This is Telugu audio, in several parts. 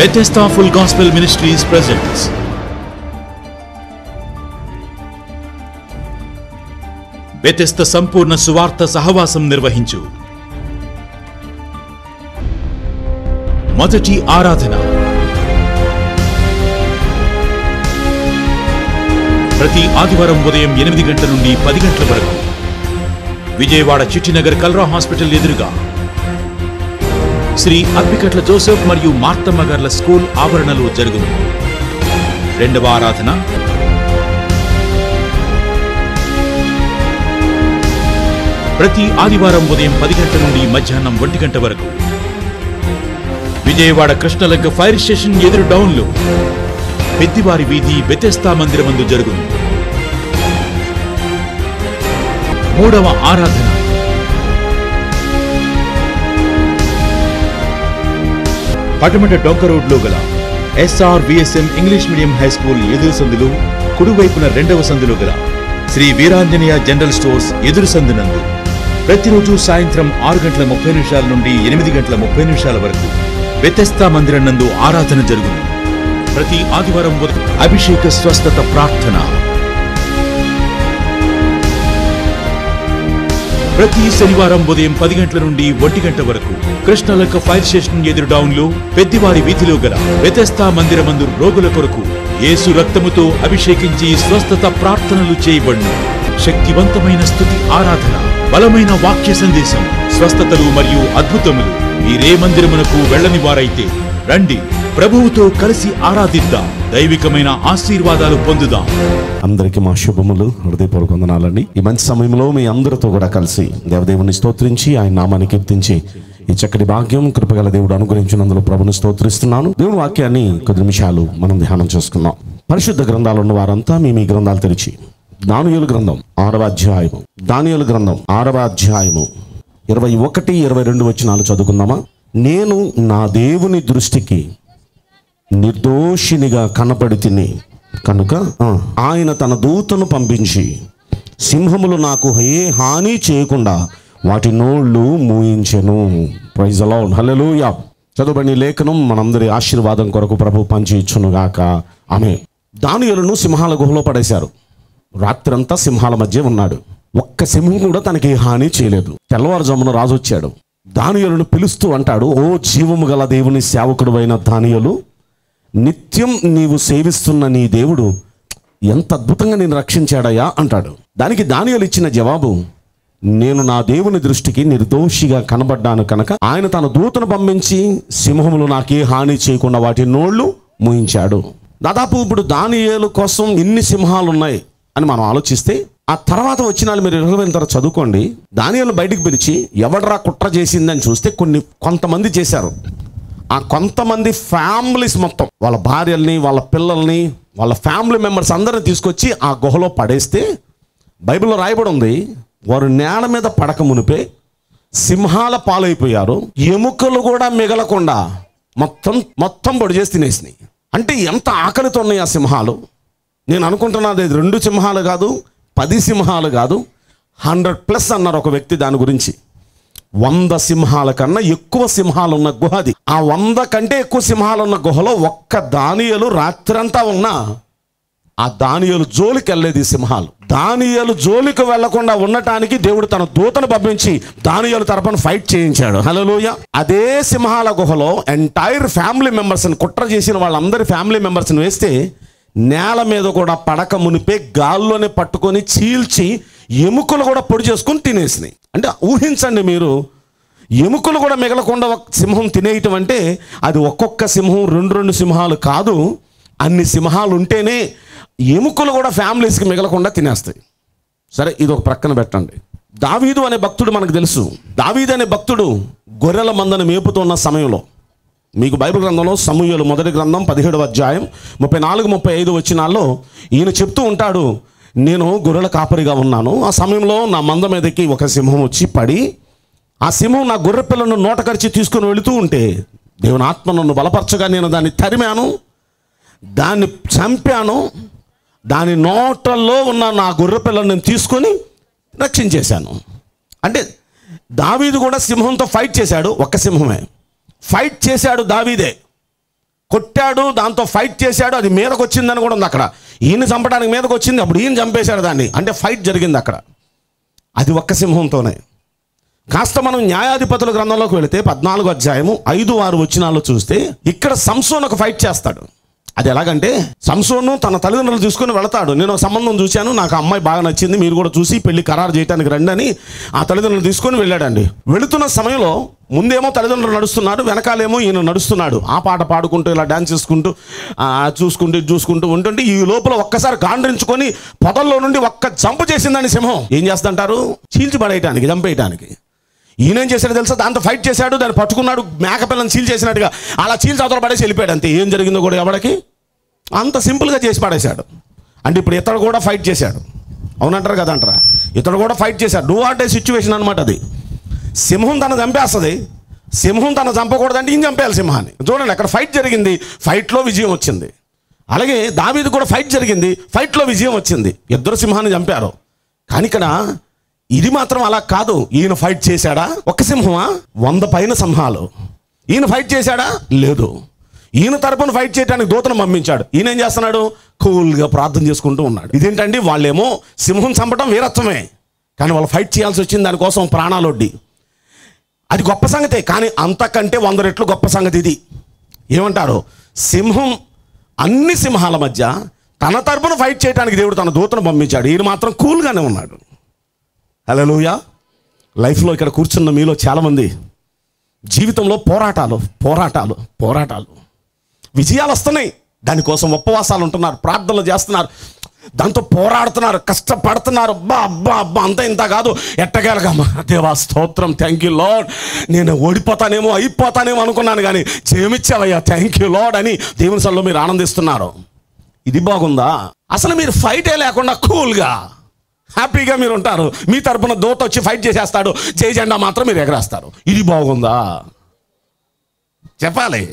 Bethesda Full Gospel Ministries presents Bethesda సంపూర్ణ సువార్త సహవాసం నిర్వహించు మొదటి ఆరాధన ప్రతి ఆదివారం ఉదయం ఎనిమిది గంటల నుండి పది గంటల వరకు విజయవాడ చిట్టినగర్ కల్రా హాస్పిటల్ ఎదురుగా శ్రీ అప్పికట్ల జోసెఫ్ మరియు మార్తమ్మ గార్ల స్కూల్ ఆవరణలో జరుగును రెండవ ఆరాధన ప్రతి ఆదివారం ఉదయం పది గంటల నుండి మధ్యాహ్నం ఒంటి గంట వరకు విజయవాడ కృష్ణలంక ఫైర్ స్టేషన్ ఎదురు డౌన్లో పెద్దివారి వీధి బెతెస్తా మందిరమందు జరుగును మూడవ ఆరాధన పటమట డొంక రోడ్లో గల SR VSM English medium high school ఎదురు సందులు కుడివైపున రెండవ సందులో గల శ్రీ వీరాంజనేయ జనరల్ స్టోర్స్ ఎదురు సందునందు ప్రతిరోజు సాయంత్రం ఆరు గంటల ముప్పై నిమిషాల నుండి ఎనిమిది గంటల ముప్పై నిమిషాల వరకు వ్యతస్థా మందిరం నందు ఆరాధన జరుగును ప్రతి ఆదివారం ఉదయం అభిషేక స్వస్థత ప్రార్థన ప్రతి శనివారం ఉదయం పది గంటల నుండి ఒంటి గంట వరకు కృష్ణలక్క ఫైర్ స్టేషన్ ఎదురు డౌన్ లో పెద్దివారి వీధిలో గల వ్యతస్థా మందిరమందు రోగుల కొరకు యేసు రక్తముతో అభిషేకించి స్వస్థత ప్రార్థనలు చేయబడును శక్తివంతమైన స్థుతి ఆరాధన బలమైన వాక్య సందేశం స్వస్థతలు మరియు అద్భుతములు మీరే మందిరమునకు వెళ్ళని వారైతే రండి ప్రభువుతో కలిసి ఆరాధిద్దాం దైవికమైన ఆశీర్వాదాలు పొందుదాం అందరికీ మా శుభములు హృదయపూర్వక వందనాలండి ఈ మంచి సమయంలో మీ అందరితో కూడా కలిసి దేవదేవుని స్తోత్రించి ఆయన నామాన్ని కీర్తించి ఈ చక్కటి భాగ్యం కృపగల దేవుడు అనుగ్రహించినందులో ప్రభుని స్తోత్రిస్తున్నాను దేవుని వాక్యాన్ని కొద్ది నిమిషాలు మనం ధ్యానం చేసుకుందాం పరిశుద్ధ గ్రంథాలు ఉన్న వారంతా మీ మీ గ్రంథాలు తెరిచి దానియులు గ్రంథం ఆరవ అధ్యాయము దానియులు గ్రంథం ఆరవ అధ్యాయము ఇరవై ఒకటి ఇరవై రెండు వచ్చినాలు చదువుకుందామా నేను నా దేవుని దృష్టికి నిర్దోషినిగా కనపడి తిని కనుక ఆ, ఆయన తన దూతను పంపించి సింహములు నాకు ఏ హాని చేయకుండా వాటి నోళ్ళు మూయించెను ప్రైజ్ అలా హల్లెలూయా చదువుబడి లేఖనం మనందరి ఆశీర్వాదం కొరకు ప్రభు పంచి ఇచ్చునుగాక ఆమె దానియులను సింహాల గుహలో పడేశారు రాత్రంతా సింహాల మధ్య ఉన్నాడు ఒక్క సింహం కూడా తనకి ఏ హాని చేయలేదు తెల్లవారుజామున రాజు వచ్చాడు దానియులను పిలుస్తూ అంటాడు ఓ జీవము గల దేవుని సేవకుడు అయిన దానియులు నిత్యం నీవు సేవిస్తున్న నీ దేవుడు ఎంత అద్భుతంగా నేను రక్షించాడయ్యా అంటాడు దానికి దానియలు ఇచ్చిన జవాబు నేను నా దేవుని దృష్టికి నిర్దోషిగా కనబడ్డాను కనుక ఆయన తన దూతను పంపించి సింహములు నాకే హాని చేయకుండా వాటి నోళ్లు మూయించాడు దాదాపు ఇప్పుడు దానియేలు కోసం ఇన్ని సింహాలు ఉన్నాయి అని మనం ఆలోచిస్తే ఆ తర్వాత వచ్చిన వాళ్ళు మీరు ఇరవై తర్వాత చదువుకోండి దానియాలు బయటికి పిలిచి ఎవడరా కుట్ర చేసిందని చూస్తే కొన్ని కొంతమంది చేశారు ఆ కొంతమంది ఫ్యామిలీస్ మొత్తం వాళ్ళ భార్యల్ని వాళ్ళ పిల్లల్ని వాళ్ళ ఫ్యామిలీ మెంబర్స్ అందరిని తీసుకొచ్చి ఆ గుహలో పడేస్తే బైబిల్లో రాయబడి ఉంది వారు నేల మీద పడక మునిపే సింహాల పాలైపోయారు ఎముకలు కూడా మిగలకుండా మొత్తం మొత్తం పొడి చేసి తినేసినాయి అంటే ఎంత ఆకలితో ఉన్నాయి ఆ సింహాలు నేను అనుకుంటున్నది ఇది రెండు సింహాలు కాదు పది సింహాలు కాదు హండ్రెడ్ ప్లస్ అన్నారు ఒక వ్యక్తి దాని గురించి వంద సింహాల కన్నా ఎక్కువ సింహాలు ఉన్న గుహ అది ఆ వంద కంటే ఎక్కువ సింహాలు ఉన్న గుహలో ఒక్క దానియలు రాత్రంతా ఉన్నా ఆ దానియలు జోలికి వెళ్ళలేదు ఈ సింహాలు దానియలు జోలికి వెళ్లకుండా ఉండటానికి దేవుడు తన దూతను పంపించి దానియలు తరపున ఫైట్ చేయించాడు హలోయ అదే సింహాల గుహలో ఎంటైర్ ఫ్యామిలీ మెంబర్స్ని కుట్ర చేసిన వాళ్ళందరి ఫ్యామిలీ మెంబర్స్ని వేస్తే నేల మీద కూడా పడక మునిపే గాల్లోనే పట్టుకొని చీల్చి ఎముకలు కూడా పొడి చేసుకొని తినేసినాయి అంటే ఊహించండి మీరు ఎముకలు కూడా మిగలకుండా ఒక సింహం తినేయటం అంటే అది ఒక్కొక్క సింహం రెండు రెండు సింహాలు కాదు అన్ని సింహాలు ఉంటేనే ఎముకలు కూడా ఫ్యామిలీస్కి మిగలకుండా తినేస్తాయి సరే ఇది ఒక ప్రక్కన పెట్టండి దావీదు అనే భక్తుడు మనకు తెలుసు దావీదు అనే భక్తుడు గొర్రెల మందను మేపుతున్న సమయంలో మీకు బైబిల్ గ్రంథంలో సమూహలు మొదటి గ్రంథం పదిహేడవ అధ్యాయం ముప్పై నాలుగు ముప్పై ఐదు వచ్చినాల్లో ఈయన చెప్తూ ఉంటాడు నేను గొర్రెల కాపరిగా ఉన్నాను ఆ సమయంలో నా మంద మీదకి ఒక సింహం వచ్చి పడి ఆ సింహం నా గొర్రె పిల్లను నోట కరిచి తీసుకుని వెళుతూ ఉంటే దేవుని ఆత్మ నన్ను బలపరచగా నేను దాన్ని తరిమాను దాన్ని చంపాను దాని నోటల్లో ఉన్న నా గొర్రె పిల్లను నేను తీసుకొని రక్షించేశాను అంటే దావీదు కూడా సింహంతో ఫైట్ చేశాడు ఒక్క సింహమే ఫైట్ చేశాడు దావీదే కొట్టాడు దాంతో ఫైట్ చేశాడు అది మీదకి వచ్చిందని కూడా ఉంది అక్కడ ఈయన చంపడానికి మీదకి వచ్చింది అప్పుడు ఈయన చంపేశాడు దాన్ని అంటే ఫైట్ జరిగింది అక్కడ అది ఒక్క సింహంతోనే కాస్త మనం న్యాయాధిపతుల గ్రంథంలోకి వెళితే పద్నాలుగు అధ్యాయము ఐదు ఆరు వచ్చినాల్లో చూస్తే ఇక్కడ సంసోన్ ఒక ఫైట్ చేస్తాడు అది ఎలాగంటే సంసోను తన తల్లిదండ్రులు తీసుకుని వెళతాడు నేను ఒక సంబంధం చూశాను నాకు ఆ అమ్మాయి బాగా నచ్చింది మీరు కూడా చూసి పెళ్లి ఖరారు చేయడానికి రండి అని ఆ తల్లిదండ్రులు తీసుకొని వెళ్ళాడండి వెళుతున్న సమయంలో ముందేమో తల్లిదండ్రులు నడుస్తున్నారు వెనకాలేమో ఈయన నడుస్తున్నాడు ఆ పాట పాడుకుంటూ ఇలా డాన్స్ చేసుకుంటూ ఆ, చూసుకుంటూ ఇది చూసుకుంటూ ఉంటుంటే ఈ లోపల ఒక్కసారి గాండ్రించుకొని పొదల్లో నుండి ఒక్క జంపు చేసిందండి సింహం ఏం చేస్తుంటారు చీల్చి పడేయటానికి చంపేయటానికి ఈయనేం చేశాడు తెలుసా దాంతో ఫైట్ చేశాడు దాన్ని పట్టుకున్నాడు మేకపిల్లని సీల్ చేసినట్టుగా అలా చీల్ చదవ పడేసి వెళ్ళిపోయాడు అంతే ఏం జరిగిందో కూడా ఎవడికి అంత సింపుల్గా చేసి పడేశాడు అంటే ఇప్పుడు ఇతడు కూడా ఫైట్ చేశాడు అవునంటారు కదా అంటారా ఇతడు కూడా ఫైట్ చేశాడు డూ ఆర్ డే సిచ్యువేషన్ అనమాట అది సింహం తన చంపేస్తుంది సింహం తన చంపకూడదంటే ఈయన చంపేయాలి సింహాన్ని చూడండి అక్కడ ఫైట్ జరిగింది ఫైట్లో విజయం వచ్చింది అలాగే దావీదు కూడా ఫైట్ జరిగింది ఫైట్లో విజయం వచ్చింది ఇద్దరు సింహాన్ని చంపారు కానీ ఇక్కడ ఇది మాత్రం అలా కాదు ఈయన ఫైట్ చేశాడా ఒక సింహమా వంద పైన సింహాలు ఈయన ఫైట్ చేశాడా లేదు ఈయన తరపున ఫైట్ చేయడానికి దూతను పంపించాడు ఈయన ఏం చేస్తున్నాడు కూల్గా ప్రార్థన చేసుకుంటూ ఉన్నాడు ఇదేంటండి వాళ్ళేమో సింహం చంపడం వీరత్వమే కానీ వాళ్ళు ఫైట్ చేయాల్సి వచ్చింది దానికోసం ప్రాణాలొడ్డి అది గొప్ప సంగతే కానీ అంతకంటే వంద రెట్లు గొప్ప సంగతి ఇది ఏమంటారు సింహం అన్ని సింహాల మధ్య తన తరపున ఫైట్ చేయడానికి దేవుడు తన దూతను పంపించాడు ఈయన మాత్రం కూల్గానే ఉన్నాడు హలోయా లైఫ్లో ఇక్కడ కూర్చున్న మీలో చాలామంది జీవితంలో పోరాటాలు పోరాటాలు పోరాటాలు విజయాలు వస్తున్నాయి దానికోసం ఉపవాసాలు ఉంటున్నారు ప్రార్థనలు చేస్తున్నారు దాంతో పోరాడుతున్నారు కష్టపడుతున్నారు అబ్బా అబ్బా అబ్బా అంత ఇంత కాదు ఎట్టగలగమ్మా దేవా స్తోత్రం థ్యాంక్ యూ లాడ్ నేను ఓడిపోతానేమో అయిపోతానేమో అనుకున్నాను కానీ జయమిచ్చావయ్యా థ్యాంక్ యూ లాడ్ అని దేవుని సల్లో మీరు ఆనందిస్తున్నారు ఇది బాగుందా అసలు మీరు ఫైటే లేకుండా కూల్గా హ్యాపీగా మీరు ఉంటారు మీ తరపున దూత వచ్చి ఫైట్ చేసేస్తాడు జై జెండా మాత్రం మీరు ఎగరేస్తారు ఇది బాగుందా చెప్పాలి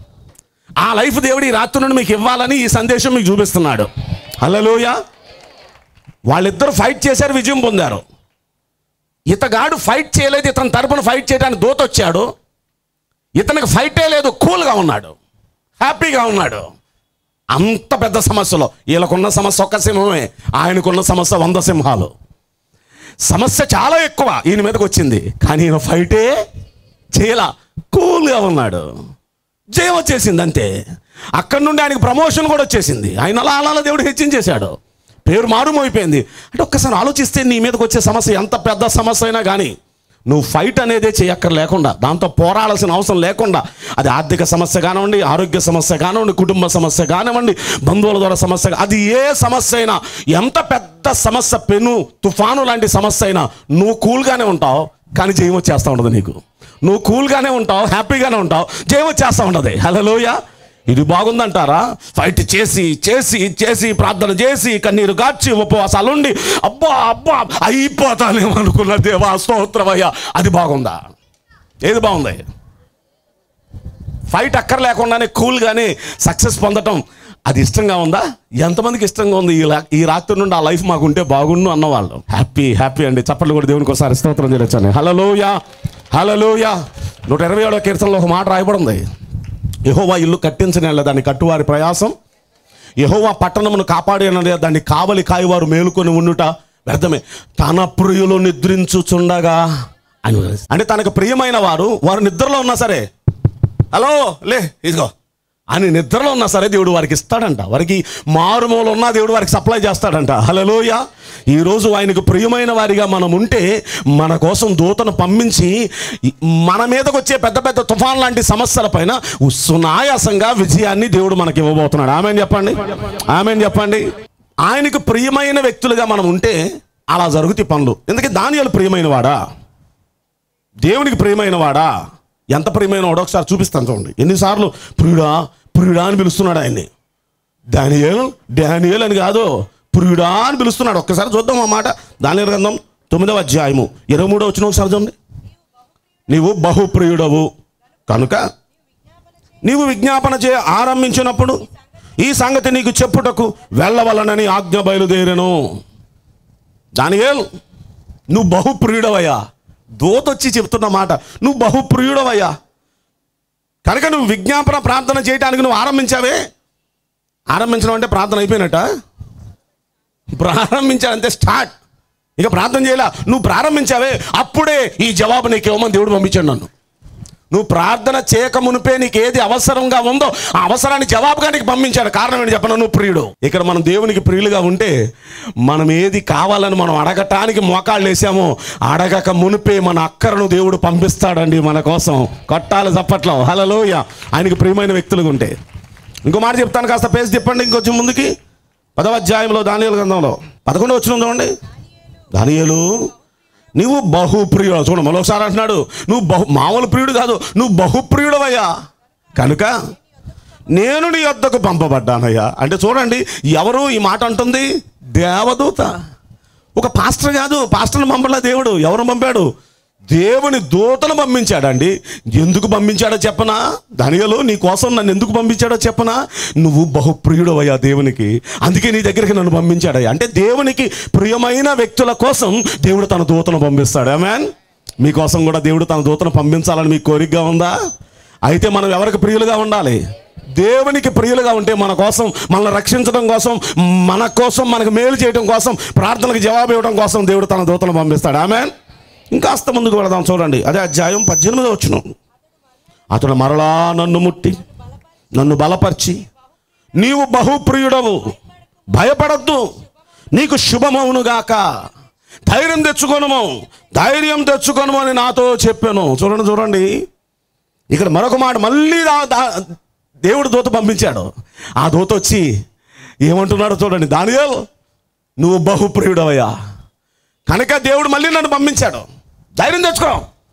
ఆ లైఫ్ దేవుడు ఈ రాత్రి నుండి మీకు ఇవ్వాలని ఈ సందేశం మీకు చూపిస్తున్నాడు హలోయ వాళ్ళిద్దరు ఫైట్ చేశారు విజయం పొందారు ఇతగాడు ఫైట్ చేయలేదు ఇతని తరపున ఫైట్ చేయడానికి దూత వచ్చాడు ఇతనికి ఫైటే లేదు కూల్గా ఉన్నాడు హ్యాపీగా ఉన్నాడు అంత పెద్ద సమస్యలో వీళ్ళకున్న సమస్య ఒక్క సింహమే ఆయనకున్న సమస్య వంద సింహాలు సమస్య చాలా ఎక్కువ ఈయన మీదకి వచ్చింది కానీ ఈయన ఫైటే చేయలా కూల్గా ఉన్నాడు జయం వచ్చేసింది అంతే అక్కడి నుండి ఆయనకి ప్రమోషన్ కూడా వచ్చేసింది ఆయన అలా అలా అలా దేవుడు హెచ్చించేశాడు పేరు మారుమోయిపోయింది అంటే ఒక్కసారి ఆలోచిస్తే నీ మీదకి వచ్చే సమస్య ఎంత పెద్ద సమస్య అయినా కానీ నువ్వు ఫైట్ అనేదే చేయక్కర్ లేకుండా దాంతో పోరాడాల్సిన అవసరం లేకుండా అది ఆర్థిక సమస్య కానివ్వండి ఆరోగ్య సమస్య కానివ్వండి కుటుంబ సమస్య కానివ్వండి బంధువుల ద్వారా సమస్య కా- అది ఏ సమస్య అయినా ఎంత పెద్ద సమస్య పెను తుఫాను లాంటి సమస్య అయినా నువ్వు కూల్గానే ఉంటావు కానీ జయం వచ్చేస్తూ ఉండదు నీకు నువ్వు కూల్గానే ఉంటావు హ్యాపీగానే ఉంటావు జయం వచ్చేస్తూ ఉండదు హలోయ ఇది బాగుందంటారా ఫైట్ చేసి చేసి చేసి ప్రార్థన చేసి కన్నీరు గార్చి ఉపవాసాలు ఉండి అబ్బా అబ్బా అయిపోతానేమో అనుకున్న దేవా స్తోత్రమయ్యా అది బాగుందా ఏది బాగుంది ఫైట్ అక్కర్ లేకుండానే కూల్గానే సక్సెస్ పొందటం అది ఇష్టంగా ఉందా ఎంతమందికి ఇష్టంగా ఉంది ఈ లా- ఈ రాత్రి నుండి ఆ లైఫ్ మాకుంటే బాగుండు అన్నవాళ్ళు హ్యాపీ హ్యాపీ అండి చప్పట్లు కూడా దేవునికి ఒకసారి స్తోత్రం చేయొచ్చండి హలలోయా హలలోయా నూట ఇరవై ఏడో కీర్తనలో ఒక మాట రాయబడి ఉంది యహోవా ఇల్లు కట్టించని దాన్ని కట్టువారి ప్రయాసం యహోవా పట్టణమును కాపాడినదే దాన్ని కావలి కాయవారు మేలుకొని ఉండుట వ్యర్థమే తన ప్రియులు నిద్రించుచుండగా అని అంటే తనకు ప్రియమైన వారు వారు నిద్రలో ఉన్నా సరే హలో లే ఇదిగో అని నిద్రలో ఉన్నా సరే దేవుడు వారికి ఇస్తాడంట వారికి మారుమూల ఉన్నా దేవుడు వారికి సప్లై చేస్తాడంట హలోయ ఈరోజు ఆయనకు ప్రియమైన వారిగా మనం ఉంటే మన కోసం దూతను పంపించి మన మీదకి వచ్చే పెద్ద పెద్ద తుఫాన్ లాంటి సమస్యల పైన సునాయాసంగా విజయాన్ని దేవుడు మనకి ఇవ్వబోతున్నాడు ఆమె చెప్పండి ఆమె చెప్పండి ఆయనకు ప్రియమైన వ్యక్తులుగా మనం ఉంటే అలా జరుగుతాయి పనులు ఎందుకంటే దానియాలు ప్రియమైన వాడా దేవునికి ప్రియమైన వాడా ఎంత ప్రియమైన వాడో ఒకసారి చూపిస్తాను చూడండి ఎన్నిసార్లు ప్రియుడా ప్రియుడా అని పిలుస్తున్నాడు ఆయన్ని డానియేల్ డానియేల్ అని కాదు ప్రియుడా అని పిలుస్తున్నాడు ఒక్కసారి చూద్దాం ఆ మాట దాని గ్రంథం తొమ్మిదవ అధ్యాయము ఇరవై మూడో వచ్చిన ఒకసారి చూడండి నీవు బహుప్రియుడవు కనుక నీవు విజ్ఞాపన చే ఆరంభించినప్పుడు ఈ సంగతి నీకు చెప్పుటకు వెళ్ళవలనని ఆజ్ఞ బయలుదేరెను దానియేల్ నువ్వు బహుప్రియుడవయ్యా దూత వచ్చి చెప్తున్న మాట నువ్వు బహుప్రియుడవయ్యా కనుక నువ్వు విజ్ఞాపన ప్రార్థన చేయడానికి నువ్వు ఆరంభించావే ఆరంభించడం అంటే ప్రార్థన అయిపోయినట్ట ప్రారంభించాలంటే స్టార్ట్ ఇక ప్రార్థన చేయాల నువ్వు ప్రారంభించావే అప్పుడే ఈ జవాబు నీకు ఇవ్వమని దేవుడు పంపించాడు నన్ను నువ్వు ప్రార్థన చేయక మునిపే నీకు ఏది అవసరంగా ఉందో ఆ అవసరాన్ని జవాబుగా నీకు పంపించాడు కారణం ఏంటి చెప్పను నువ్వు ప్రియుడు ఇక్కడ మనం దేవునికి ప్రియులుగా ఉంటే మనం ఏది కావాలని మనం అడగటానికి మోకాళ్ళు వేసామో అడగక మునిపే మన అక్కరను దేవుడు పంపిస్తాడండి మన కోసం కొట్టాలి చప్పట్లో హలలోయ ఆయనకి ప్రియమైన వ్యక్తులుగా ఉంటే ఇంకో మాట చెప్తాను కాస్త పేసి చెప్పండి ఇంకొంచెం ముందుకి పదవ అధ్యాయంలో దానియలు గ్రంథంలో పదకొండు వచ్చిన చూడండి దానియలు నువ్వు బహుప్రియుడు చూడ మరొకసారి అంటున్నాడు నువ్వు బహు మామూలు ప్రియుడు కాదు నువ్వు బహుప్రియుడవయ్యా కనుక నేను నీ వద్దకు పంపబడ్డానయ్యా అంటే చూడండి ఎవరు ఈ మాట అంటుంది దేవదూత ఒక పాస్టర్ కాదు పాస్టర్ని పంపలే దేవుడు ఎవరు పంపాడు దేవుని దూతను పంపించాడండి ఎందుకు పంపించాడో చెప్పనా ధనియలు నీ కోసం నన్ను ఎందుకు పంపించాడో చెప్పనా నువ్వు బహుప్రియుడవయ్యా దేవునికి అందుకే నీ దగ్గరికి నన్ను పంపించాడయ్యా అంటే దేవునికి ప్రియమైన వ్యక్తుల కోసం దేవుడు తన దూతను పంపిస్తాడు మ్యాన్ మీకోసం కూడా దేవుడు తన దూతను పంపించాలని మీకు కోరికగా ఉందా అయితే మనం ఎవరికి ప్రియులుగా ఉండాలి దేవునికి ప్రియులుగా ఉంటే మన కోసం మనల్ని రక్షించడం కోసం మన కోసం మనకు మేలు చేయడం కోసం ప్రార్థనలకు జవాబు ఇవ్వడం కోసం దేవుడు తన దూతను పంపిస్తాడు ఆమె ఇంకాస్త ముందుకు వెళదాం చూడండి అదే అధ్యాయం పద్దెనిమిది వచ్చిన అతడు మరలా నన్ను ముట్టి నన్ను బలపరిచి నీవు బహుప్రియుడవు భయపడద్దు నీకు శుభమవునుగాక ధైర్యం తెచ్చుకొనము ధైర్యం తెచ్చుకొనము అని నాతో చెప్పాను చూడండి చూడండి ఇక్కడ మరొక మాట మళ్ళీ దా- దా- దేవుడు దూత పంపించాడు ఆ దూత వచ్చి ఏమంటున్నాడో చూడండి దానియల్ నువ్వు బహుప్రియుడవయ్యా కనుక దేవుడు మళ్ళీ నన్ను పంపించాడు ధైర్యం తెచ్చుకో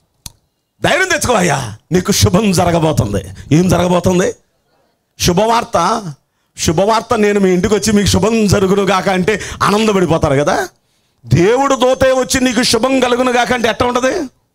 ధైర్యం తెచ్చుకో అయ్యా నీకు శుభం జరగబోతుంది ఏం జరగబోతుంది శుభవార్త శుభవార్త నేను మీ ఇంటికి వచ్చి మీకు శుభం జరుగును గాక అంటే ఆనందపడిపోతారు కదా దేవుడు దోతే వచ్చి నీకు శుభం కలుగును గాక అంటే ఎట్లా ఉంటుంది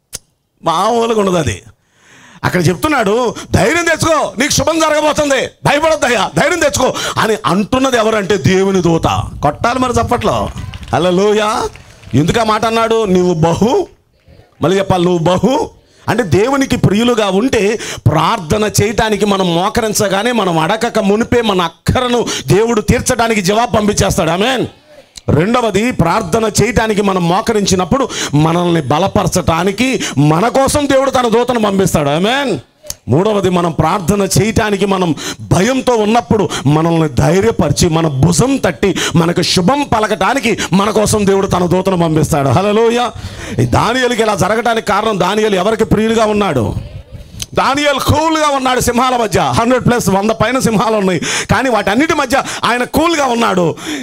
మామూలుగా ఉండదు అది అక్కడ చెప్తున్నాడు ధైర్యం తెచ్చుకో నీకు శుభం జరగబోతుంది భయపడొద్దయ్యా ధైర్యం తెచ్చుకో అని అంటున్నది ఎవరంటే దేవుని దూత కొట్టాలి మరి చప్పట్లో హలోయ ఎందుకు ఆ మాట అన్నాడు నువ్వు బహు మళ్ళీ చెప్పాలి నువ్వు బహు అంటే దేవునికి ప్రియులుగా ఉంటే ప్రార్థన చేయటానికి మనం మోకరించగానే మనం అడగక మునిపే మన అక్కరను దేవుడు తీర్చడానికి జవాబు పంపించేస్తాడు ఆమెన్ రెండవది ప్రార్థన చేయటానికి మనం మోకరించినప్పుడు మనల్ని బలపరచటానికి మన కోసం దేవుడు తన దూతను పంపిస్తాడు ఆమెన్ మూడవది మనం ప్రార్థన చేయటానికి మనం భయంతో ఉన్నప్పుడు మనల్ని ధైర్యపరిచి మన భుజం తట్టి మనకు శుభం పలకటానికి మన కోసం దేవుడు తన దూతను పంపిస్తాడు హలోయ దానియలకి ఇలా జరగటానికి కారణం దానియలు ఎవరికి ప్రియులుగా ఉన్నాడు దానియల్ కూల్గా ఉన్నాడు సింహాల మధ్య హండ్రెడ్ ప్లస్ వంద పైన సింహాలు ఉన్నాయి కానీ వాటన్నిటి మధ్య ఆయన కూల్గా ఉన్నాడు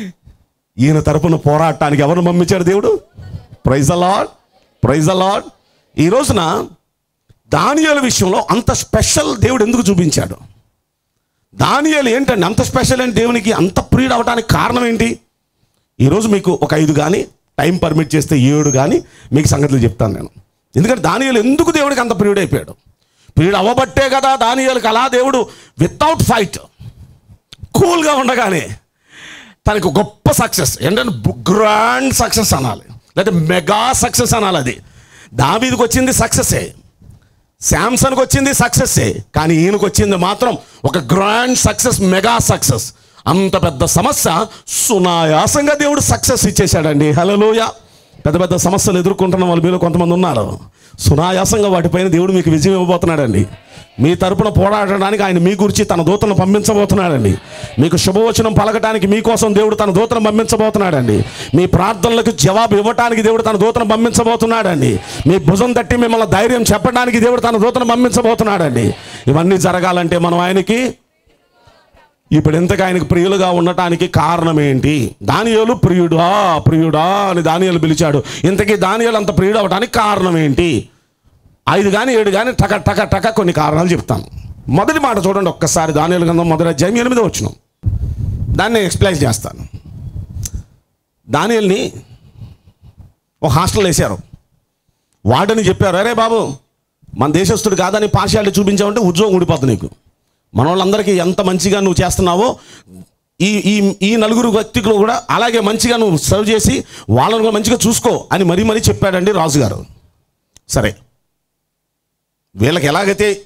ఈయన తరపున పోరాటానికి ఎవరు పంపించాడు దేవుడు ప్రైజ్ అలాడ్ ప్రైజ్ అలాడ్ ఈ రోజున దానియాల విషయంలో అంత స్పెషల్ దేవుడు ఎందుకు చూపించాడు దానియాలు ఏంటండి అంత స్పెషల్ ఏంటి దేవునికి అంత ప్రియుడు అవడానికి కారణం ఏంటి ఈరోజు మీకు ఒక ఐదు కానీ టైం పర్మిట్ చేస్తే ఏడు కానీ మీకు సంగతులు చెప్తాను నేను ఎందుకంటే దానియాలు ఎందుకు దేవుడికి అంత ప్రియుడు అయిపోయాడు ప్రియుడు అవ్వబట్టే కదా దానియాలకు అలా దేవుడు వితౌట్ ఫైట్ కూల్గా ఉండగానే తనకు గొప్ప సక్సెస్ ఏంటంటే గ్రాండ్ సక్సెస్ అనాలి లేదా మెగా సక్సెస్ అనాలి అది దావీదికి వచ్చింది సక్సెసే శాంసన్కి వచ్చింది సక్సెస్సే కానీ ఈయనకు వచ్చింది మాత్రం ఒక గ్రాండ్ సక్సెస్ మెగా సక్సెస్ అంత పెద్ద సమస్య సునాయాసంగా దేవుడు సక్సెస్ ఇచ్చేశాడండి హలోయ పెద్ద పెద్ద సమస్యలు ఎదుర్కొంటున్న వాళ్ళ మీద కొంతమంది ఉన్నారు సునాయాసంగా వాటిపైన దేవుడు మీకు విజయం ఇవ్వబోతున్నాడండి మీ తరపున పోరాడడానికి ఆయన మీ గురించి తన దూతను పంపించబోతున్నాడండి మీకు శుభవచనం పలకటానికి మీకోసం దేవుడు తన దూతను పంపించబోతున్నాడండి మీ ప్రార్థనలకు జవాబు ఇవ్వటానికి దేవుడు తన దూతను పంపించబోతున్నాడండి మీ భుజం తట్టి మిమ్మల్ని ధైర్యం చెప్పడానికి దేవుడు తన దూతను పంపించబోతున్నాడండి ఇవన్నీ జరగాలంటే మనం ఆయనకి ఇప్పుడు ఇంతకు ఆయనకు ప్రియులుగా ఉండటానికి కారణం ఏంటి దానియాలు ప్రియుడా ప్రియుడా అని దానియాలు పిలిచాడు ఇంతకీ దానియాలు అంత ప్రియుడు అవడానికి కారణం ఏంటి ఐదు కానీ ఏడు కానీ టక టక టక కొన్ని కారణాలు చెప్తాను మొదటి మాట చూడండి ఒక్కసారి దానియాలు గ్రంథం మొదటి అధ్యాయం ఎనిమిది వచ్చిన దాన్ని ఎక్స్ప్లెయిన్ చేస్తాను దానియల్ని ఒక హాస్టల్ వేశారు వాడని చెప్పారు అరే బాబు మన దేశస్తుడు కాదని పార్షియాలిటీ చూపించామంటే ఉద్యోగం ఊడిపోతుంది నీకు మన వాళ్ళందరికీ ఎంత మంచిగా నువ్వు చేస్తున్నావో ఈ ఈ ఈ నలుగురు వ్యక్తులు కూడా అలాగే మంచిగా నువ్వు సర్వ్ చేసి వాళ్ళని కూడా మంచిగా చూసుకో అని మరీ మరీ చెప్పాడండి రాజుగారు సరే వీళ్ళకి ఎలాగైతే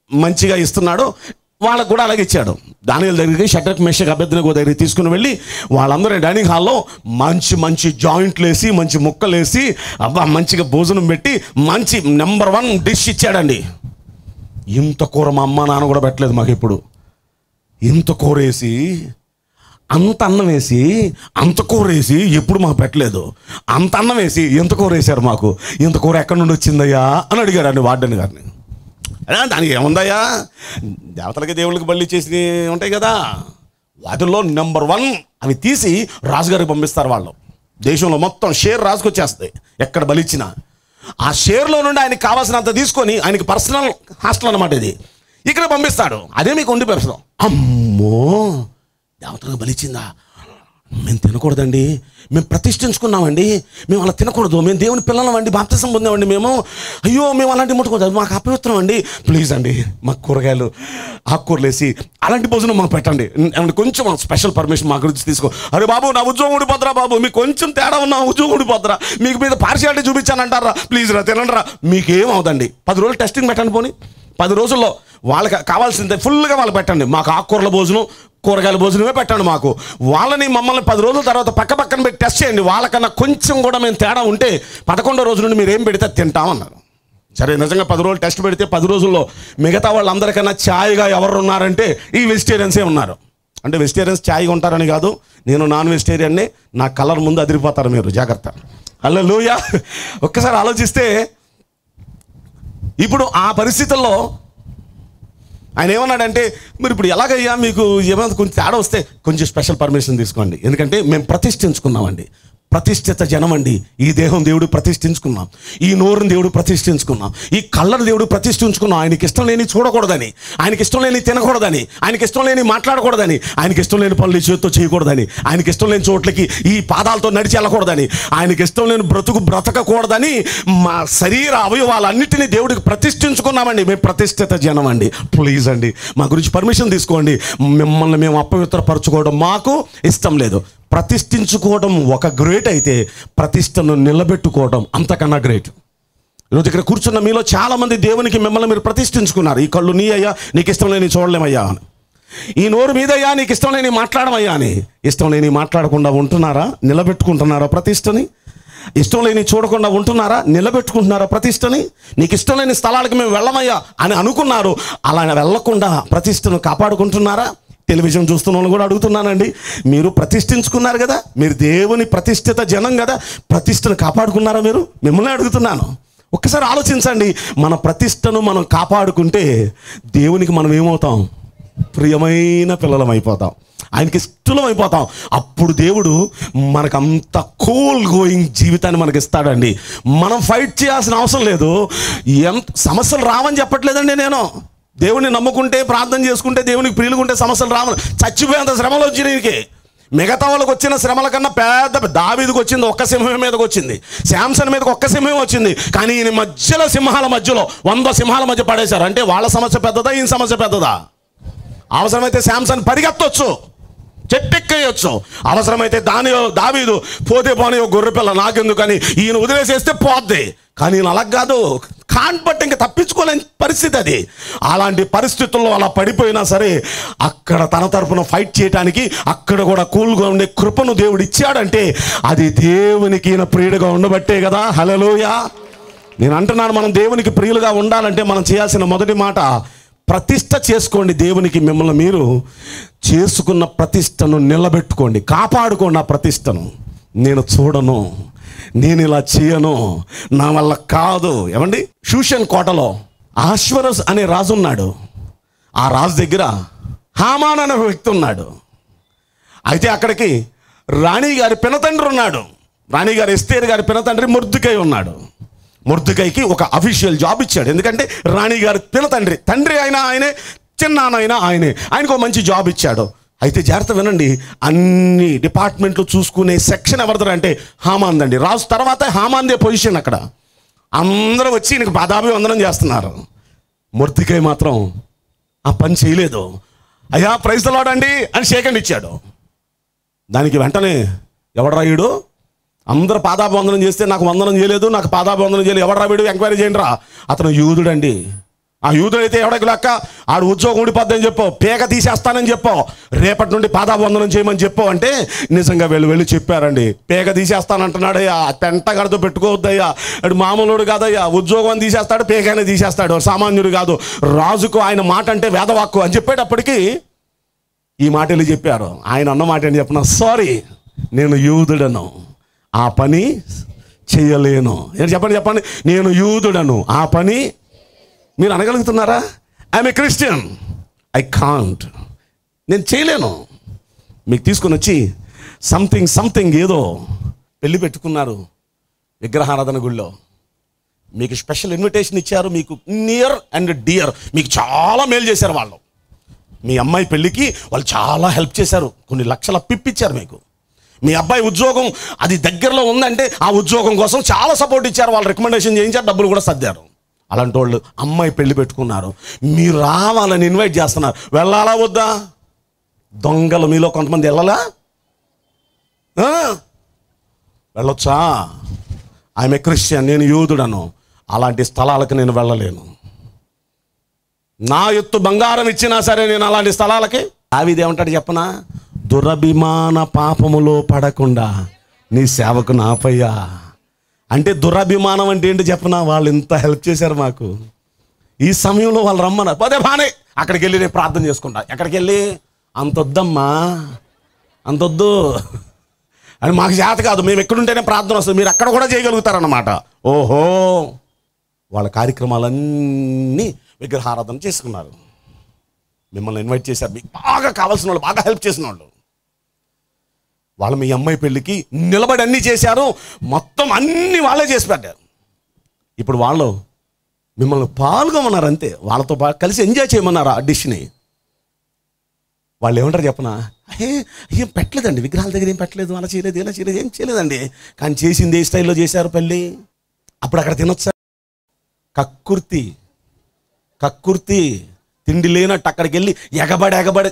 మంచిగా ఇస్తున్నాడో వాళ్ళకు కూడా అలాగే ఇచ్చాడు దానిల దగ్గరికి షటక్ మెషక్ అభ్యర్థనకు దగ్గరికి తీసుకుని వెళ్ళి వాళ్ళందరూ డైనింగ్ హాల్లో మంచి మంచి జాయింట్లు వేసి మంచి ముక్కలు వేసి అబ్బా మంచిగా భోజనం పెట్టి మంచి నెంబర్ వన్ డిష్ ఇచ్చాడండి ఇంత కూర మా అమ్మ నాన్న కూడా పెట్టలేదు మాకు ఇప్పుడు ఇంత కూర వేసి అంత అన్నం వేసి అంత కూర వేసి ఎప్పుడు మాకు పెట్టలేదు అంత అన్నం వేసి ఎంత కూర వేశారు మాకు ఇంత కూర ఎక్కడి నుండి వచ్చిందయ్యా అని అడిగాడు అండి వార్డెన్ గారిని అదే దానికి ఏముందయ్యా దేవతలకి దేవుళ్ళకి బలి చేసి ఉంటాయి కదా వాటిల్లో నెంబర్ వన్ అవి తీసి రాజుగారికి పంపిస్తారు వాళ్ళు దేశంలో మొత్తం షేర్ రాజుకొచ్చేస్తాయి ఎక్కడ బలిచ్చినా ఆ షేర్లో నుండి ఆయనకి కావాల్సినంత తీసుకొని ఆయనకి పర్సనల్ హాస్టల్ అనమాట ఇది ఇక్కడ పంపిస్తాడు అదే మీకు ఉండి పెంచడం అమ్మో దేవతలకు బలిచ్చిందా మేము తినకూడదండి మేము ప్రతిష్ఠించుకున్నామండి మేము అలా తినకూడదు మేము దేవుని పిల్లలం అండి బాప్తిసం పొందామండి మేము అయ్యో మేము అలాంటి ముట్టకూడదు అది మాకు అపవిత్రం అండి ప్లీజ్ అండి మాకు కూరగాయలు ఆకుకూరలు వేసి అలాంటి భోజనం మాకు పెట్టండి ఏమంటే కొంచెం స్పెషల్ పర్మిషన్ మా గురించి తీసుకో అరే బాబు నా ఉద్యోగం ఊడిపోద్రా బాబు మీకు కొంచెం తేడా ఉన్నా ఉద్యోగం ఊడిపోద్రా మీకు మీద పార్షియాలిటీ చూపించానంటారా ప్లీజ్ రా తినండి రా మీకేం అవుదండి పది రోజులు టెస్టింగ్ పెట్టండి పోనీ పది రోజుల్లో వాళ్ళకి కావాల్సిందే ఫుల్గా వాళ్ళు పెట్టండి మాకు ఆకుకూరల భోజనం కూరగాయల భోజనమే పెట్టండి మాకు వాళ్ళని మమ్మల్ని పది రోజుల తర్వాత పక్క పక్కన పెట్టి టెస్ట్ చేయండి వాళ్ళకన్నా కొంచెం కూడా మేము తేడా ఉంటే పదకొండో రోజు నుండి మీరు ఏం పెడితే తింటామన్నారు సరే నిజంగా పది రోజులు టెస్ట్ పెడితే పది రోజుల్లో మిగతా వాళ్ళందరికన్నా ఛాయ్గా ఎవరు ఉన్నారంటే ఈ వెజిటేరియన్సే ఉన్నారు అంటే వెజిటేరియన్స్ ఛాయ్గా ఉంటారని కాదు నేను నాన్ వెజిటేరియన్ని నా కలర్ ముందు అదిరిపోతారు మీరు జాగ్రత్త హలో లూయా ఒక్కసారి ఆలోచిస్తే ఇప్పుడు ఆ పరిస్థితుల్లో ఆయన ఏమన్నాడంటే మీరు ఇప్పుడు ఎలాగయ్యా మీకు ఏమైనా కొంచెం తేడా వస్తే కొంచెం స్పెషల్ పర్మిషన్ తీసుకోండి ఎందుకంటే మేము ప్రతిష్ఠించుకున్నామండి ప్రతిష్ఠిత జనం అండి ఈ దేహం దేవుడు ప్రతిష్ఠించుకున్నాం ఈ నోరుని దేవుడు ప్రతిష్ఠించుకున్నాం ఈ కళ్ళను దేవుడు ప్రతిష్ఠించుకున్నాం ఆయనకి ఇష్టం లేని చూడకూడదని ఆయనకి ఇష్టం లేని తినకూడదని ఆయనకి ఇష్టం లేని మాట్లాడకూడదని ఆయనకి ఇష్టం లేని పనులు ఈ చేతితో చేయకూడదని ఆయనకి ఇష్టం లేని చోట్లకి ఈ పాదాలతో నడిచి వెళ్ళకూడదని ఆయనకి ఇష్టం లేని బ్రతుకు బ్రతకకూడదని మా శరీర అవయవాలన్నిటినీ దేవుడికి ప్రతిష్ఠించుకున్నామండి మేము ప్రతిష్ఠిత జనం అండి ప్లీజ్ అండి మా గురించి పర్మిషన్ తీసుకోండి మిమ్మల్ని మేము అపవిత్రపరచుకోవడం మాకు ఇష్టం లేదు ప్రతిష్ఠించుకోవడం ఒక గ్రేట్ అయితే ప్రతిష్టను నిలబెట్టుకోవడం అంతకన్నా గ్రేట్ ఈరోజు ఇక్కడ కూర్చున్న మీలో చాలా మంది దేవునికి మిమ్మల్ని మీరు ప్రతిష్ఠించుకున్నారు ఈ కళ్ళు నీ అయ్యా నీకు ఇష్టం లేని చూడలేమయ్యా అని ఈ నోరు మీదయ్యా నీకు ఇష్టం లేని మాట్లాడమయ్యా అని ఇష్టం లేని మాట్లాడకుండా ఉంటున్నారా నిలబెట్టుకుంటున్నారా ప్రతిష్టని ఇష్టం లేని చూడకుండా ఉంటున్నారా నిలబెట్టుకుంటున్నారా ప్రతిష్టని నీకు ఇష్టం లేని స్థలాలకు మేము వెళ్ళమయ్యా అని అనుకున్నారు అలా వెళ్ళకుండా ప్రతిష్టను కాపాడుకుంటున్నారా టెలివిజన్ చూస్తున్న వాళ్ళు కూడా అడుగుతున్నానండి మీరు ప్రతిష్ఠించుకున్నారు కదా మీరు దేవుని ప్రతిష్ఠిత జనం కదా ప్రతిష్టను కాపాడుకున్నారా మీరు మిమ్మల్ని అడుగుతున్నాను ఒక్కసారి ఆలోచించండి మన ప్రతిష్టను మనం కాపాడుకుంటే దేవునికి మనం ఏమవుతాం ప్రియమైన పిల్లలం అయిపోతాం ఆయనకి ఇష్టలం అయిపోతాం అప్పుడు దేవుడు మనకు అంత కూల్ గోయింగ్ జీవితాన్ని మనకి ఇస్తాడండి మనం ఫైట్ చేయాల్సిన అవసరం లేదు ఎంత సమస్యలు రావని చెప్పట్లేదండి నేను దేవుని నమ్ముకుంటే ప్రార్థన చేసుకుంటే దేవునికి ప్రియులుకుంటే సమస్యలు రావని చచ్చిపోయేంత శ్రమలు వచ్చినాయి నీకు మిగతా వాళ్ళకి వచ్చిన శ్రమల కన్నా పెద్ద దావీదికి వచ్చింది ఒక్క సింహం మీదకి వచ్చింది శాంసన్ మీదకి ఒక్క సింహం వచ్చింది కానీ ఈయన మధ్యలో సింహాల మధ్యలో వంద సింహాల మధ్య పడేశారు అంటే వాళ్ళ సమస్య పెద్దదా ఈయన సమస్య పెద్దదా అవసరమైతే శాంసన్ పరిగెత్తొచ్చు చెట్టెక్కేయచ్చు అవసరమైతే దాని దావీదు పోతే పోనీ ఒక గొర్రె పిల్ల నాకెందుకని ఈయన వదిలేసేస్తే పోద్ది కానీ ఈయన అలా కాదు కాన్ బట్టి ఇంకా తప్పించుకోలేని పరిస్థితి అది అలాంటి పరిస్థితుల్లో అలా పడిపోయినా సరే అక్కడ తన తరపున ఫైట్ చేయడానికి అక్కడ కూడా కూల్గా ఉండే కృపను దేవుడు ఇచ్చాడంటే అది దేవునికి ఈయన ప్రియుడుగా ఉండబట్టే కదా హలలోయ నేను అంటున్నాను మనం దేవునికి ప్రియులుగా ఉండాలంటే మనం చేయాల్సిన మొదటి మాట ప్రతిష్ట చేసుకోండి దేవునికి మిమ్మల్ని మీరు చేసుకున్న ప్రతిష్టను నిలబెట్టుకోండి కాపాడుకోండి ఆ ప్రతిష్టను నేను చూడను నేను ఇలా చేయను నా వల్ల కాదు ఏమండి షూషన్ కోటలో ఆశ్వరస్ అనే రాజు ఉన్నాడు ఆ రాజు దగ్గర హామాన్ అనే వ్యక్తి ఉన్నాడు అయితే అక్కడికి రాణి గారి పినతండ్రి ఉన్నాడు రాణి గారి ఎస్తేరు గారి పినతండ్రి ముర్దుకై ఉన్నాడు ముర్దుకైకి ఒక అఫీషియల్ జాబ్ ఇచ్చాడు ఎందుకంటే రాణి గారి పినతండ్రి తండ్రి అయినా ఆయనే చిన్నానైనా ఆయనే ఆయనకు ఒక మంచి జాబ్ ఇచ్చాడు అయితే జాగ్రత్త వినండి అన్ని డిపార్ట్మెంట్లు చూసుకునే సెక్షన్ ఎవరిది అంటే హామాన్ అండి రాజు తర్వాత హామాన్దే పొజిషన్ అక్కడ అందరూ వచ్చి ఈయనకు పాదాభి వందనం చేస్తున్నారు ముర్తికై మాత్రం ఆ పని చేయలేదు అయ్యా ప్రైజ్ లాడండి అని షేకండ్ ఇచ్చాడు దానికి వెంటనే ఎవడు రాయుడు అందరు పాదాభివందనం చేస్తే నాకు వందనం చేయలేదు నాకు పాదాభివందనం చేయలేదు ఎవడు రాయుడు ఎంక్వైరీ చేయండి రా అతను యూదుడండి ఆ యూదుడైతే ఎవడకి లెక్క ఆడు ఉద్యోగం ఊడిపోద్దని చెప్పు పేక తీసేస్తానని చెప్పు రేపటి నుండి పాదాబంధనం చేయమని చెప్పు అంటే నిజంగా వెళ్ళి వెళ్ళి చెప్పారండి పేక తీసేస్తానంటున్నాడయ్యా పెంట గడతో పెట్టుకోవద్దయ్యా అడు మామూలుడు కాదయ్యా ఉద్యోగం అని తీసేస్తాడు పేకనే తీసేస్తాడు సామాన్యుడు కాదు రాజుకు ఆయన మాట అంటే వేదవాక్కు అని చెప్పేటప్పటికి ఈ మాట వెళ్ళి చెప్పారు ఆయన అన్న మాట ఏంటి చెప్పిన సారీ నేను యూదుడను ఆ పని చేయలేను ఏంటి చెప్పండి చెప్పండి నేను యూదుడను ఆ పని మీరు అనగలుగుతున్నారా I'm a Christian I can't నేను చేయలేను మీకు తీసుకొని వచ్చి సంథింగ్ సంథింగ్ ఏదో పెళ్లి పెట్టుకున్నారు విగ్రహారాధన గుళ్ళో మీకు స్పెషల్ ఇన్విటేషన్ ఇచ్చారు మీకు నియర్ అండ్ డియర్ మీకు చాలా మేలు చేశారు వాళ్ళు మీ అమ్మాయి పెళ్ళికి వాళ్ళు చాలా హెల్ప్ చేశారు కొన్ని లక్షల పిప్పిచ్చారు మీకు మీ అబ్బాయి ఉద్యోగం అది దగ్గరలో ఉందంటే ఆ ఉద్యోగం కోసం చాలా సపోర్ట్ ఇచ్చారు వాళ్ళు రికమెండేషన్ చేయించారు డబ్బులు కూడా సర్దారు అలాంటి వాళ్ళు అమ్మాయి పెళ్లి పెట్టుకున్నారు మీరు రావాలని ఇన్వైట్ చేస్తున్నారు వెళ్ళాలా వద్దా దొంగలు మీలో కొంతమంది వెళ్ళాలా ఆ? వెళ్ళొచ్చా ఆమె క్రిస్టియన్ నేను యూదుడను అలాంటి స్థలాలకు నేను వెళ్ళలేను నా ఎత్తు బంగారం ఇచ్చినా సరే నేను అలాంటి స్థలాలకి ఆవిది ఏమంటాడు చెప్పనా దురభిమాన పాపములో పడకుండా నీ సేవకు నాపయ్యా అంటే దురభిమానం అంటే ఏంటి చెప్పనా వాళ్ళు ఇంత హెల్ప్ చేశారు మాకు ఈ సమయంలో వాళ్ళు రమ్మన్నారు పదే బానే అక్కడికి వెళ్ళి నేను ప్రార్థన చేసుకుంటా ఎక్కడికి వెళ్ళి అంతొద్దమ్మా అంతొద్దు అని మాకు చేత కాదు మేము ఎక్కడుంటేనే ప్రార్థన వస్తుంది మీరు అక్కడ కూడా చేయగలుగుతారన్నమాట ఓహో వాళ్ళ కార్యక్రమాలన్నీ విగ్రహారాధన చేసుకున్నారు మిమ్మల్ని ఇన్వైట్ చేశారు మీకు బాగా కావాల్సిన వాళ్ళు బాగా హెల్ప్ చేసిన వాళ్ళు వాళ్ళు మీ అమ్మాయి పెళ్ళికి నిలబడి అన్నీ చేశారు మొత్తం అన్నీ వాళ్ళే చేసి పెట్టారు ఇప్పుడు వాళ్ళు మిమ్మల్ని పాల్గొమన్నారు అంతే వాళ్ళతో బాగా కలిసి ఎంజాయ్ చేయమన్నారు ఆ డిష్ని వాళ్ళు ఏమంటారు చెప్పనా అయ్యే ఏం పెట్టలేదండి విగ్రహాల దగ్గర ఏం పెట్టలేదు అలా చేయలేదు ఇలా చేయలేదు ఏం చేయలేదండి కానీ చేసింది ఏ స్టైల్లో చేశారు పెళ్ళి అప్పుడు అక్కడ తినొచ్చా కక్కుర్తి కక్కుర్తి తిండి లేనట్టు అక్కడికి వెళ్ళి ఎగబడి ఎగబడి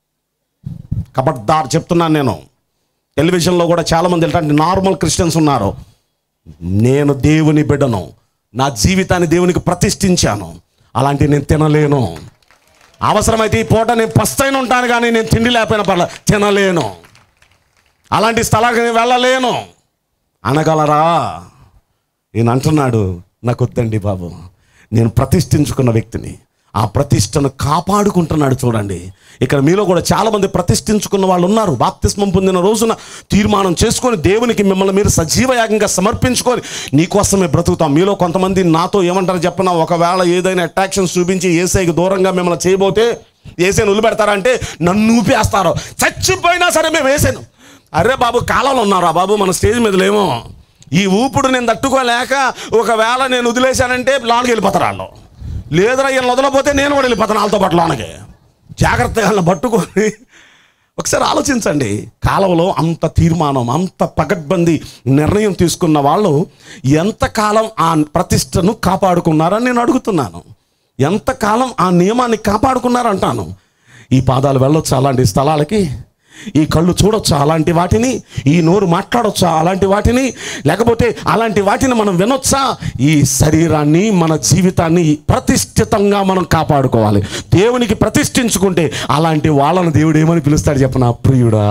కబడ్దార్ చెప్తున్నాను నేను టెలివిజన్లో కూడా చాలామంది ఏంటంటే నార్మల్ క్రిస్టియన్స్ ఉన్నారు నేను దేవుని బిడ్డను నా జీవితాన్ని దేవునికి ప్రతిష్ఠించాను అలాంటి నేను తినలేను అవసరమైతే ఈ పూట నేను పస్తైన ఉంటాను కానీ నేను తిండి లేకపోయినా పర్లే తినలేను అలాంటి స్థలానికి నేను వెళ్ళలేను అనగలరా ఈయన అంటున్నాడు నాకు వద్దండి బాబు నేను ప్రతిష్ఠించుకున్న వ్యక్తిని ఆ ప్రతిష్టను కాపాడుకుంటున్నాడు చూడండి ఇక్కడ మీలో కూడా చాలామంది ప్రతిష్ఠించుకున్న వాళ్ళు ఉన్నారు బాప్తిస్మం పొందిన రోజున తీర్మానం చేసుకొని దేవునికి మిమ్మల్ని మీరు సజీవయాగంగా సమర్పించుకొని నీకోసమే బ్రతుకుతాం మీలో కొంతమంది నాతో ఏమంటారు చెప్పిన ఒకవేళ ఏదైనా అట్రాక్షన్స్ చూపించి ఏసైకి దూరంగా మిమ్మల్ని చేయబోతే ఏసైని వదిలిపెడతారా అంటే నన్ను ఊపేస్తారు చచ్చిపోయినా సరే మేము వేసాను అరే బాబు కాలంలో ఉన్నారా బాబు మన స్టేజ్ మీద లేమో ఈ ఊపుడు నేను తట్టుకోలేక ఒకవేళ నేను వదిలేశానంటే లోనకి వెళ్ళిపోతారు వాళ్ళు లేదురా వీళ్ళని వదలపోతే నేను కూడా వెళ్ళిపోతాను వాళ్ళతో పాటు లోనకి జాగ్రత్తగా వాళ్ళని పట్టుకొని ఒకసారి ఆలోచించండి కాలంలో అంత తీర్మానం అంత పకడ్బందీ నిర్ణయం తీసుకున్న వాళ్ళు ఎంతకాలం ఆ ప్రతిష్టను కాపాడుకున్నారని నేను అడుగుతున్నాను ఎంతకాలం ఆ నియమాన్ని కాపాడుకున్నారంటాను ఈ పాదాలు వెళ్ళొచ్చు అలాంటి స్థలాలకి ఈ కళ్ళు చూడొచ్చా అలాంటి వాటిని ఈ నోరు మాట్లాడొచ్చా అలాంటి వాటిని లేకపోతే అలాంటి వాటిని మనం వినొచ్చా ఈ శరీరాన్ని మన జీవితాన్ని ప్రతిష్ఠితంగా మనం కాపాడుకోవాలి దేవునికి ప్రతిష్ఠించుకుంటే అలాంటి వాళ్ళను దేవుడు ఏమని పిలుస్తాడు చెప్పనా ప్రియుడా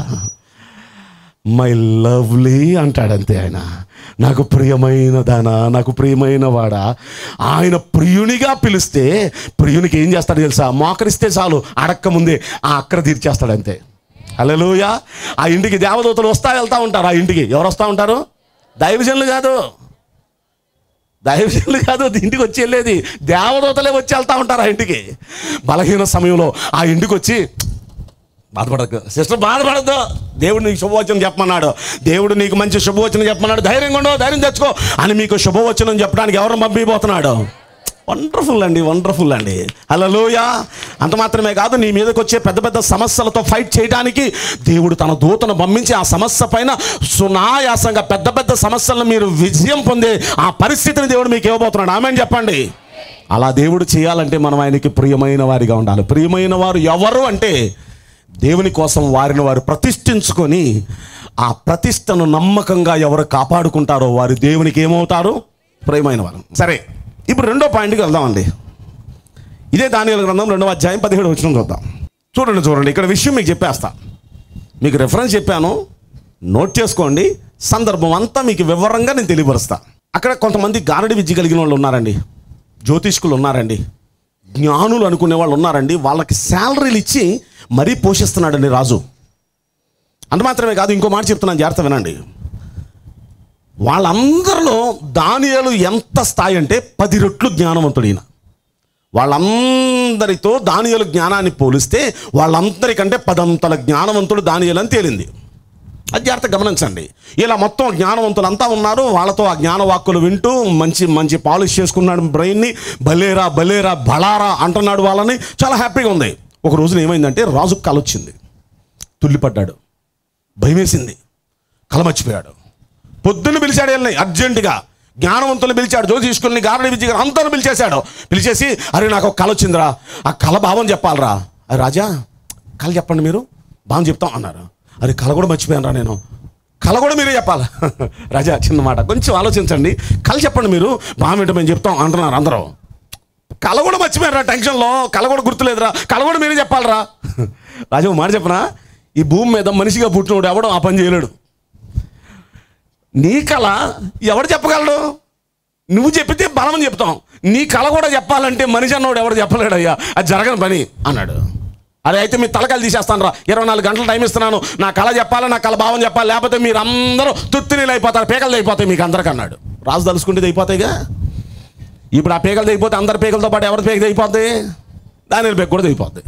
మై లవ్లీ అంటాడు అంతే ఆయన నాకు ప్రియమైన దానా నాకు ప్రియమైన వాడా ఆయన ప్రియునిగా పిలిస్తే ప్రియునికి ఏం చేస్తాడు తెలుసా మోకరిస్తే చాలు అడక్క ముందే ఆ అక్కర తీర్చేస్తాడు అంతే హలోయ ఆ ఇంటికి దేవదూతలు వస్తా వెళ్తా ఉంటారు ఆ ఇంటికి ఎవరు వస్తూ ఉంటారు దైవజనులు కాదు దైవజనులు కాదు ఇంటికి వచ్చి వెళ్ళేది దేవదూతలే వచ్చి వెళ్తా ఉంటారు ఆ ఇంటికి బలహీన సమయంలో ఆ ఇంటికి వచ్చి బాధపడకు సిస్టర్ బాధపడద్దు దేవుడు నీకు శుభవచనం చెప్పమన్నాడు దేవుడు నీకు మంచి శుభవచనం చెప్పమన్నాడు ధైర్యంగా ఉండవు ధైర్యం తెచ్చుకో అని మీకు శుభవచనం చెప్పడానికి ఎవరు పంపిపోతున్నాడు వండర్ఫుల్ అండి వండర్ఫుల్ అండి హలోయ అంత మాత్రమే కాదు నీ మీదకి వచ్చే పెద్ద పెద్ద సమస్యలతో ఫైట్ చేయడానికి దేవుడు తన దూతను పంపించి ఆ సమస్య పైన సునాయాసంగా పెద్ద పెద్ద సమస్యలను మీరు విజయం పొందే ఆ పరిస్థితిని దేవుడు మీకు ఇవ్వబోతున్నాడు ఆమె చెప్పండి అలా దేవుడు చేయాలంటే మనం ఆయనకి ప్రియమైన వారిగా ఉండాలి ప్రియమైన వారు ఎవరు అంటే దేవుని కోసం వారిని వారు ప్రతిష్ఠించుకొని ఆ ప్రతిష్టను నమ్మకంగా ఎవరు కాపాడుకుంటారో వారు దేవునికి ఏమవుతారు ప్రియమైన వారు సరే ఇప్పుడు రెండో పాయింట్కి వెళ్దామండి ఇదే దానియాల గ్రంథం రెండవ అధ్యాయం పదిహేడు వచ్చిన చూద్దాం చూడండి చూడండి ఇక్కడ విషయం మీకు చెప్పేస్తా మీకు రెఫరెన్స్ చెప్పాను నోట్ చేసుకోండి సందర్భం అంతా మీకు వివరంగా నేను తెలియపరుస్తా అక్కడ కొంతమంది గారడి విద్య కలిగిన వాళ్ళు ఉన్నారండి జ్యోతిష్కులు ఉన్నారండి జ్ఞానులు అనుకునే వాళ్ళు ఉన్నారండి వాళ్ళకి శాలరీలు ఇచ్చి మరీ పోషిస్తున్నాడండి రాజు అంత మాత్రమే కాదు ఇంకో మాట చెప్తున్నాను జాగ్రత్త వినండి వాళ్ళందరిలో దానియాలు ఎంత స్థాయి అంటే పది రెట్లు జ్ఞానవంతుడు ఈయన వాళ్ళందరితో దానియలు జ్ఞానాన్ని పోలిస్తే వాళ్ళందరికంటే పదంతల జ్ఞానవంతుడు దానియలు అని తేలింది అది జాగ్రత్త గమనించండి ఇలా మొత్తం జ్ఞానవంతులంతా ఉన్నారు వాళ్ళతో ఆ జ్ఞానవాక్కులు వింటూ మంచి మంచి పాలిష్ చేసుకున్నాడు బ్రెయిన్ని బలేరా బలేరా బళారా అంటున్నాడు వాళ్ళని చాలా హ్యాపీగా ఉంది ఒక రోజున ఏమైందంటే రాజుకు కల వచ్చింది తుల్లిపడ్డాడు భయమేసింది కల మర్చిపోయాడు పొద్దున్న పిలిచాడు వీళ్ళని అర్జెంటుగా జ్ఞానవంతులు పిలిచాడు జ్యోతిష్కుల్ని గారడి విద్య అందరూ పిలిచేశాడు పిలిచేసి అరే నాకు ఒక కళ వచ్చిందిరా ఆ కళ భావం చెప్పాలరా అరే రాజా కళ చెప్పండి మీరు భావం చెప్తాం అన్నారు అరే కళ కూడా మర్చిపోయాను నేను కళ కూడా మీరే చెప్పాలి రాజా చిన్న మాట కొంచెం ఆలోచించండి కళ చెప్పండి మీరు భావం ఏంటో మేము చెప్తాం అంటున్నారు అందరూ కళ కూడా మర్చిపోయారా టెన్షన్లో కళ కూడా గుర్తులేదురా కళ కూడా మీరే చెప్పాలరా రాజా ఒక మాట చెప్పనా ఈ భూమి మీద మనిషిగా పుట్టినోడు ఎవడో ఆ పని చేయలేడు నీ కళ ఎవడు చెప్పగలడు నువ్వు చెప్పితే బలం అని చెప్తాం నీ కళ కూడా చెప్పాలంటే మనిషి అన్నోడు ఎవడు చెప్పలేడయ్యా అది జరగని పని అన్నాడు అరే అయితే మీ తలకాయలు తీసేస్తాను రా ఇరవై నాలుగు గంటలు టైం ఇస్తున్నాను నా కళ చెప్పాలి నా కళ భావం చెప్పాలి లేకపోతే మీరు అందరూ తుత్తినీళ్ళు అయిపోతారు పేకలు అయిపోతాయి మీకు అందరికి అన్నాడు రాజు తలుసుకుంటే అయిపోతాయిగా ఇప్పుడు ఆ పేకలు తెగిపోతే అందరి పేకలతో పాటు ఎవరి పేక తెగిపోద్ది దాని పేక కూడా తెగిపోద్ది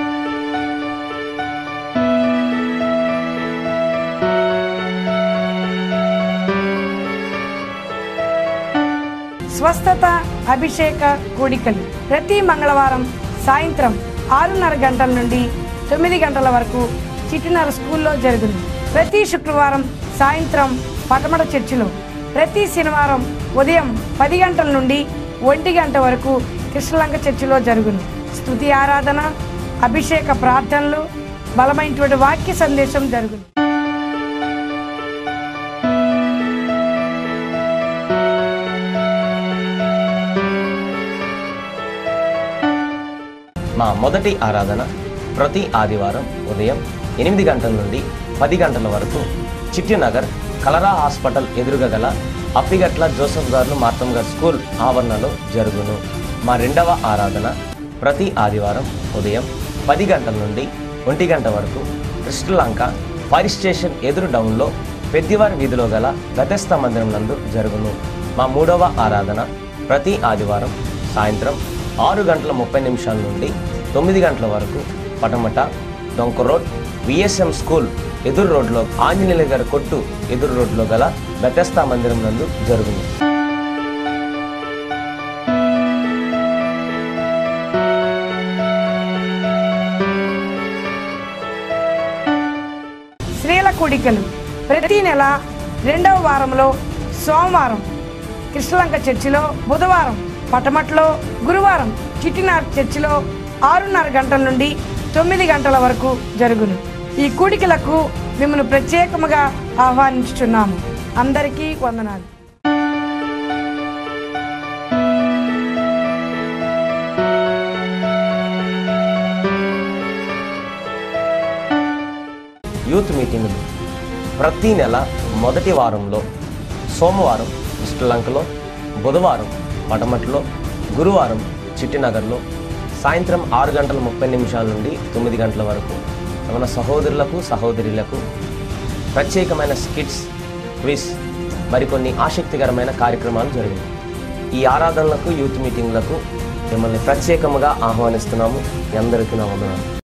స్వస్థత అభిషేక కూడికలు ప్రతి మంగళవారం సాయంత్రం ఆరున్నర గంటల నుండి తొమ్మిది గంటల వరకు చిట్టినర స్కూల్లో జరుగును ప్రతి శుక్రవారం సాయంత్రం పటమట చర్చిలో ప్రతి శనివారం ఉదయం పది గంటల నుండి ఒంటి గంట వరకు కృష్ణలంక చర్చిలో జరుగును స్తుతి ఆరాధన అభిషేక ప్రార్థనలు బలమైనటువంటి వాక్య సందేశం జరుగును మా మొదటి ఆరాధన ప్రతి ఆదివారం ఉదయం ఎనిమిది గంటల నుండి పది గంటల వరకు చిట్టినగర్ కలరా హాస్పిటల్ ఎదురుగా గల అప్పిగట్ల జోసఫ్ గారు మార్తమ్ గారు స్కూల్ ఆవరణలో జరుగును మా రెండవ ఆరాధన ప్రతి ఆదివారం ఉదయం పది గంటల నుండి ఒంటి గంట వరకు కృష్ణలంక ఫైర్ స్టేషన్ ఎదురు డౌన్లో పెద్దివారి వీధిలో గల గతస్థ మందిరం నందు జరుగును మా మూడవ ఆరాధన ప్రతి ఆదివారం సాయంత్రం ఆరు గంటల ముప్పై నిమిషాల నుండి తొమ్మిది గంటల వరకు పటమట డొంక రోడ్ విఎస్ఎం స్కూల్ ఎదురు రోడ్లో ఆంజనేయుల గారి కొట్టు ఎదురు రోడ్లో గల బెతస్తా మందిరం నందు జరుగును స్త్రీల కూడికలు ప్రతి నెల రెండవ వారంలో సోమవారం కృష్ణలంక చర్చిలో బుధవారం పటమట్లో గురువారం చిట్టినార్ చర్చిలో ఆరున్నర గంటల నుండి తొమ్మిది గంటల వరకు జరుగును ఈ కూడికలకు మిమ్మల్ని ప్రత్యేకముగా ఆహ్వానించుచున్నాము అందరికీ వందనాలు యూత్ మీటింగులు ప్రతి నెల మొదటి వారంలో సోమవారం శ్రీలంకలో బుధవారం పటమట్లో గురువారం చిట్టినగర్లో సాయంత్రం ఆరు గంటల ముప్పై నిమిషాల నుండి తొమ్మిది గంటల వరకు మన సహోదరులకు సహోదరులకు ప్రత్యేకమైన స్కిట్స్ క్విజ్ మరికొన్ని ఆసక్తికరమైన కార్యక్రమాలు జరిగాయి ఈ ఆరాధనలకు యూత్ మీటింగ్లకు మిమ్మల్ని ప్రత్యేకముగా ఆహ్వానిస్తున్నాము మీ అందరికీ నా వందనాలు